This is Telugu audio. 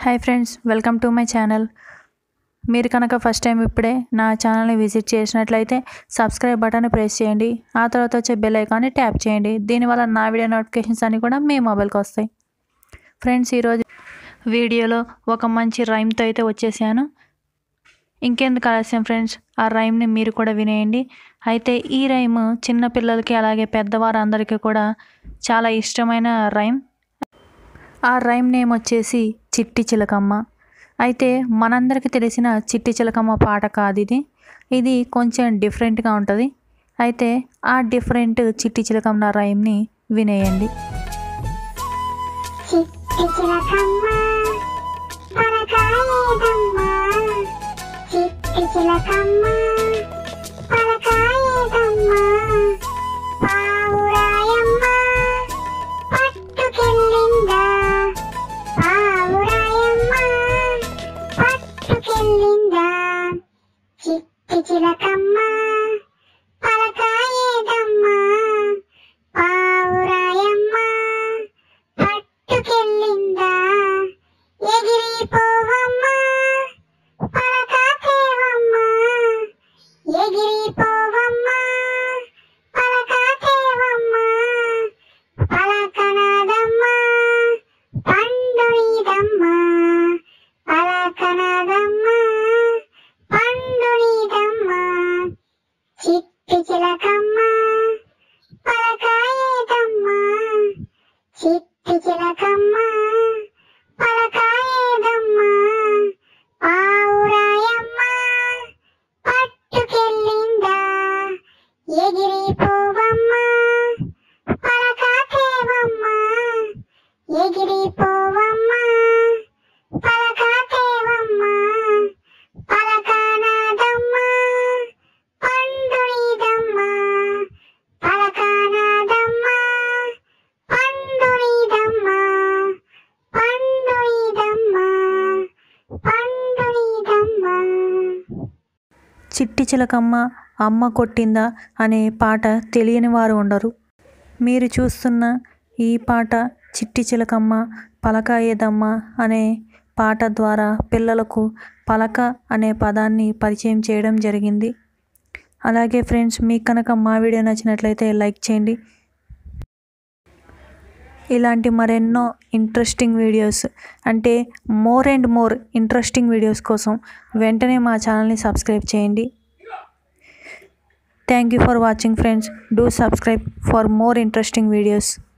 hi friends welcome to my channel మీరు కనుక ఫస్ట్ టైం ఇప్పుడే నా ఛానల్ని విజిట్ చేసినట్లయితే సబ్స్క్రైబ్ బటన్ ప్రెస్ చేయండి ఆ తర్వాత వచ్చే బెల్ ఐకాన్ని ట్యాప్ చేయండి దీనివల్ల నా వీడియో నోటిఫికేషన్స్ అన్నీ కూడా మీ మొబైల్కి వస్తాయి ఫ్రెండ్స్ ఈరోజు వీడియోలో ఒక మంచి రైమ్తో అయితే వచ్చేసాను ఇంకెందుకు ఆలస్యం ఫ్రెండ్స్ ఆ రైమ్ని మీరు కూడా వినేయండి అయితే ఈ రైమ్ చిన్న పిల్లలకి అలాగే పెద్దవారు అందరికీ కూడా చాలా ఇష్టమైన రైమ్ ఆ రైమ్ నేమ్ వచ్చేసి చిట్టి చిలకమ్మ అయితే మనందరికీ తెలిసిన చిట్టి చిలకమ్మ పాట కాదు ఇది ఇది కొంచెం డిఫరెంట్గా ఉంటుంది అయితే ఆ డిఫరెంట్ చిట్టి చిలకమ్మ రైమ్ని వినేయండి చిట్టి చిలకమ్మ పలకాయేదమ్మ చిట్టి చిలకమ్మ పలకాయేదమ్మ పావురాయమ్మ పట్టుకెళ్ళిందా పావురాయమ్మ పట్టుకెళ్ళిందా చిట్టి చిలకమ్మ పలకాయేదమ్మ పావురాయమ్మ పట్టుకెళ్ళిందా ఎగిరిపోవమ్మా పలకాతేవమ్మా ఎగిరిపోవమ్మా పలకాతేవమ్మా పలకనాదమ్మా పండునీదమ్మా పలకనాదమ్మా పండునీదమ్మా చిట్టి చిలకమ్మా పలకాయేదమ్మా చిట్టి చిలకమ్మ పలకాయేదమ్మ పావురాయమ్మ పట్టుకెళ్ళిందా ఎగిరిపోవమ్మ పలకాతేవమ్మ ఎగిరిపోవమ్మ పలకాతేవమ్మ పలకానాదమ్మ పండునీదమ్మ పలకానాదమ్మ పండునీదమ్మా పండునీదమ్మా పండునీదమ్మా చిట్టి చిలకమ్మ అమ్మ కొట్టిందా అనే పాట తెలియని వారు ఉండరు మీరు చూస్తున్న ఈ పాట చిట్టి చిలకమ్మ పలక ఏదమ్మ అనే పాట ద్వారా పిల్లలకు పలక అనే పదాన్ని పరిచయం చేయడం జరిగింది అలాగే ఫ్రెండ్స్ మీకు కనుక మా వీడియో నచ్చినట్లయితే లైక్ చేయండి ఇలాంటి మరెన్నో ఇంట్రెస్టింగ్ వీడియోస్ అంటే more and more interesting videos కోసం వెంటనే మా ఛానల్ని సబ్స్క్రైబ్ చేయండి thank you for watching friends do subscribe for more interesting videos